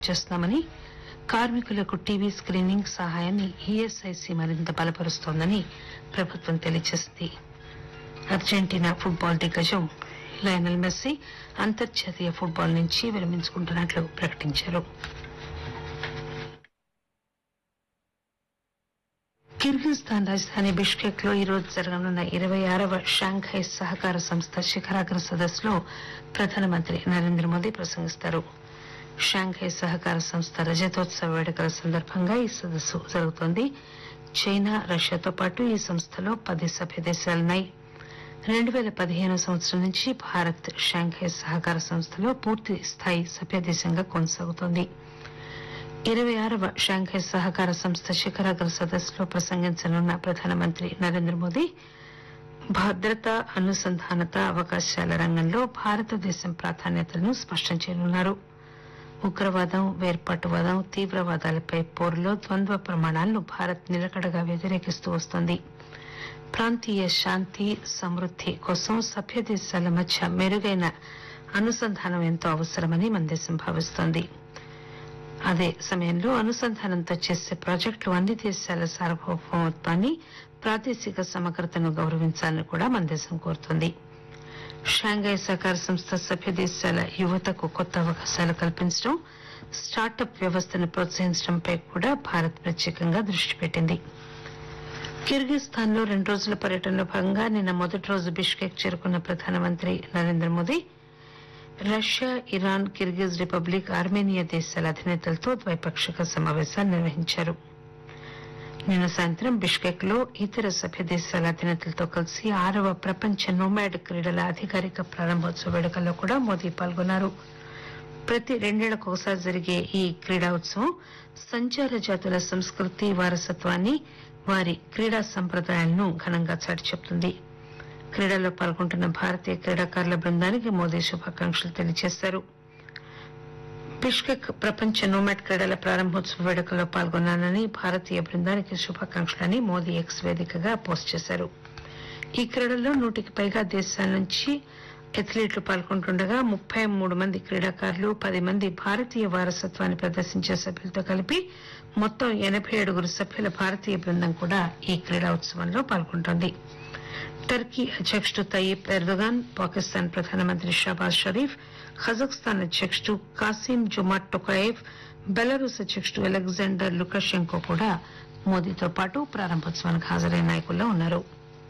చేస్తున్నామని కార్మికులకు TV screening సహాయాన్ని ఈఎస్ఐసి మరింత బలపరుస్తోందని ప్రభుత్వం తెలియజేసింది అర్జెంటీనా ఫుట్బాల్ దిగ్గజం లయనల్ మెస్సీ అంతర్జాతీయ ఫుట్బాల్ నుంచి విరమించుకుంటున్నట్లు ప్రకటించారు కిర్గిస్థాన్ రాజధాని బిష్కెక్ లో ఈ రోజు జరగనున్న ఇరవై ఆరవ షాంఘై సహకార సంస్థ శిఖరాగ్ర సదస్సులో ప్రధానమంత్రి నరేంద్ర మోదీ ప్రసంగిస్తారు షాంఘై సహకార సంస్థ రజతోత్సవ వేడుకల సందర్భంగా ఈ సదస్సు జరుగుతోంది చైనా రష్యాతో పాటు ఈ సంస్థలో పది సభ్య దేశాలున్నాయి రెండు పేల పదిహేను సంవత్సరం నుంచి భారత్ షాంఘై సహకార సంస్థలో పూర్తి స్థాయి సభ్య దేశంగా కొనసాగుతోంది ఇరవై ఆరవ షాంఘై సహకార సంస్థ శిఖరాగ్ర సదస్సులో ప్రసంగించనున్న ప్రధానమంత్రి నరేంద్ర మోదీ భద్రత అనుసంధానత అవకాశాల రంగంలో భారతదేశం ప్రాధాన్యతలను స్పష్టం చేయనున్నారు ఉగ్రవాదం వేర్పాటువాదం తీవ్రవాదాలపై పోరులో ద్వంద్వ ప్రమాణాలను భారత్ నిలకడగా వ్యతిరేకిస్తూ వస్తోంది ప్రాంతీయ శాంతి సమృద్ది కోసం సభ్య దేశాల మధ్య మెరుగైన అనుసంధానం ఎంతో అవసరమని మన దేశం భావిస్తోంది అదే సమయంలో అనుసంధానంతో చేసే ప్రాజెక్టులు అన్ని దేశాల సార్వభౌమత్వాన్ని ప్రాదేశిక సమగ్రతను గౌరవించాలని కూడా మన దేశం కోరుతోంది షాంఘై సహకార సంస్థ సభ్య దేశాల యువతకు కొత్త అవకాశాలు కల్పించడం స్టార్టప్ వ్యవస్థను ప్రోత్సహించడంపై కూడా భారత్ ప్రత్యేకంగా దృష్టి పెట్టింది కిర్గిస్థాన్ లో రెండు రోజుల పర్యటనలో భాగంగా నిన్న మొదటి రోజు బిష్కెక్ చేరుకున్న ప్రధానమంత్రి Narendra Modi Russia Iran Kyrgyz Republic Armenia దేశాల అధినేతలతో ద్వైపాక్షిక సమావేశాలు నిర్వహించారు నిన్న సాయంత్రం బిష్కెక్ లో ఇతర సభ్య దేశాల అధినేతలతో కలిసి ఆరవ ప్రపంచ నోమాడ్ క్రీడల అధికారిక ప్రారంభోత్సవ వేడుకల్లో కూడా మోదీ పాల్గొన్నారు ప్రతి రెండేళ్లకు ఒకసారి జరిగే ఈ క్రీడా ఉత్సవం సంచార జాతుల సంస్కృతి వారసత్వాన్ని వారి క్రీడా సంప్రదాయాలను ఘనంగా చాటి చెప్తుంది క్రీడల్లో పాల్గొంటున్న భారతీయ క్రీడాకారుల బృందానికి మోదీ శుభాకాంక్షలు తెలియజేశారు బిష్కెక్ ప్రపంచ నోమాట్ క్రీడల ప్రారంభోత్సవ వేడుకల్లో పాల్గొన్నానని భారతీయ బృందానికి శుభాకాంక్షలని మోదీ ఎక్స్ వేదికగా పోస్ట్ చేశారు ఈ క్రీడల్లో నూటికి పైగా దేశాల నుంచి అథ్లీట్లు పాల్గొంటుండగా ముప్పై మూడు మంది క్రీడాకారులు పది మంది భారతీయ వారసత్వాన్ని ప్రదర్శించే సభ్యులతో కలిపి మొత్తం ఎనభై ఏడుగురు సభ్యుల భారతీయ బృందం కూడా ఈ క్రీడా ఉత్సవంలో పాల్గొంటోంది టర్కీ అధ్యక్షుడు తయ్యిప్ ఎర్దోగాన్ పాకిస్తాన్ ప్రధానమంత్రి షాబాజ్ షరీఫ్ కజాఖ్స్తాన్ అధ్యక్షుడు కాసిం జుమాట్ టొకాయేవ్ బెలరూస్ అధ్యక్షుడు అలెగ్జాండర్ లుకషెంకో కూడా మోదీతో పాటు ప్రారంభోత్సవానికి హాజరైన నాయకుల్లో ఉన్నారు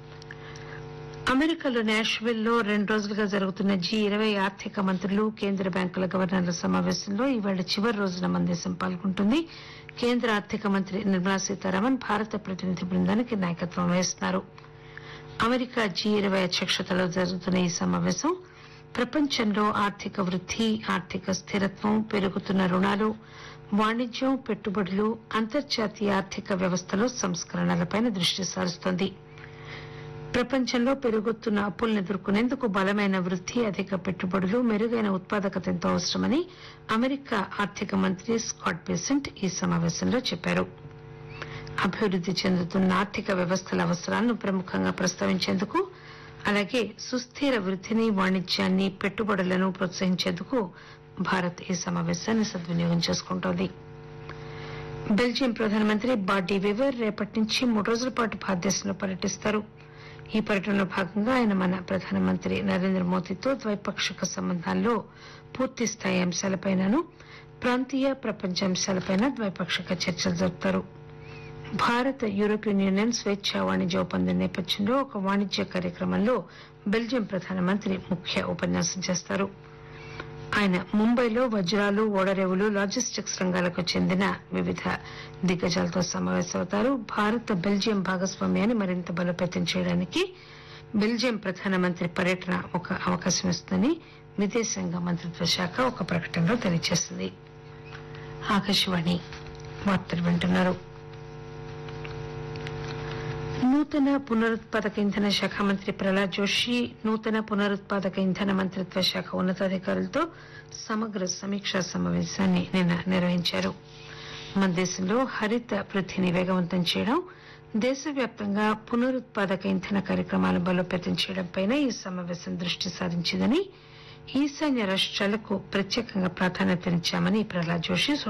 అమెరికాలో నాష్విల్ లో రెండు రోజులుగా జరుగుతున్న జీ ఇరవై ఆర్థిక మంత్రులు కేంద్ర బ్యాంకుల గవర్నర్ల సమావేశంలో ఇవాళ చివరి రోజున మన దేశం పాల్గొంటుంది కేంద్ర ఆర్థిక మంత్రి నిర్మలా సీతారామన్ భారత ప్రతినిధి బృందానికి నాయకత్వం వహిస్తున్నారు అమెరికా జీ ఇరవై అధ్యక్షతలో జరుగుతున్న ఈ సమావేశం ప్రపంచంలో ఆర్థిక వృద్ది ఆర్థిక స్థిరత్వం పెరుగుతున్న రుణాలు వాణిజ్యం పెట్టుబడులు అంతర్జాతీయ ఆర్థిక వ్యవస్థలో సంస్కరణలపై దృష్టి సారిస్తోంది ప్రపంచంలో పెరుగుతున్న అప్పులను ఎదుర్కొనేందుకు బలమైన వృద్ది అధిక పెట్టుబడులు మెరుగైన ఉత్పాదకత ఎంతో అవసరమని అమెరికా ఆర్థిక మంత్రి స్కాట్ బేసెంట్ ఈ సమావేశంలో చెప్పారు అభివృద్ది చెందుతున్న ఆర్థిక వ్యవస్థల అవసరాలను ప్రముఖంగా ప్రస్తావించేందుకు అలాగే సుస్థిర వృద్దిని వాణిజ్యాన్ని పెట్టుబడులను ప్రోత్సహించేందుకు భారత్ ఈ సమావేశాన్ని సద్వినియోగం చేసుకుంటోంది బెల్జియం ప్రధానమంత్రి బాడీ వివర్ రేపటి నుంచి మూడు రోజుల పాటు భారతదేశంలో పర్యటిస్తారు ఈ పర్యటనలో భాగంగా ఆయన మన ప్రధానమంత్రి నరేంద్ర మోదీతో ద్వైపాక్షిక సంబంధాల్లో పూర్తి స్థాయి అంశాలపైనను ప్రాంతీయ ప్రపంచ అంశాలపైన ద్వైపాక్షిక చర్చలు జరుపుతారు భారత్ యూరోపియన్ యూనియన్ స్వేచ్ఛా వాణిజ్య ఒప్పందం నేపథ్యంలో ఒక వాణిజ్య కార్యక్రమంలో బెల్జియం ప్రధానమంత్రి ముఖ్య ఉపన్యాసం చేస్తారు ఆయన ముంబైలో వజ్రాలు ఓడరేవులు లాజిస్టిక్స్ రంగాలకు చెందిన వివిధ దిగ్గజాలతో సమావేశమవుతారు భారత్ బెల్జియం భాగస్వామ్యాన్ని మరింత బలోపేతం చేయడానికి బెల్జియం ప్రధానమంత్రి పర్యటన ఒక అవకాశం ఇస్తుందని విదేశాంగ మంత్రిత్వ శాఖ ఒక ప్రకటనలో తెలియజేసింది ఆకాశవాణి వార్తలు వింటున్నారు నూతన పునరుత్పాదక ఇంధన శాఖ మంత్రి ప్రహ్లాద్ జోషి నూతన పునరుత్పాదక ఇంధన మంత్రిత్వ శాఖ ఉన్నతాధికారులతో సమగ్ర సమీక్షా సమావేశాన్ని నిన్న నిర్వహించారు మన దేశంలో హరిత వృద్ధిని వేగవంతం చేయడం దేశవ్యాప్తంగా పునరుత్పాదక ఇంధన కార్యక్రమాలను బలోపేతం చేయడంపై ఈ సమావేశం దృష్టి సారించిందని ఈశాన్య రాష్ట్రాలకు ప్రత్యేకంగా ప్రాధాన్యతనిచ్చామని ప్రహ్లాద్ జోషి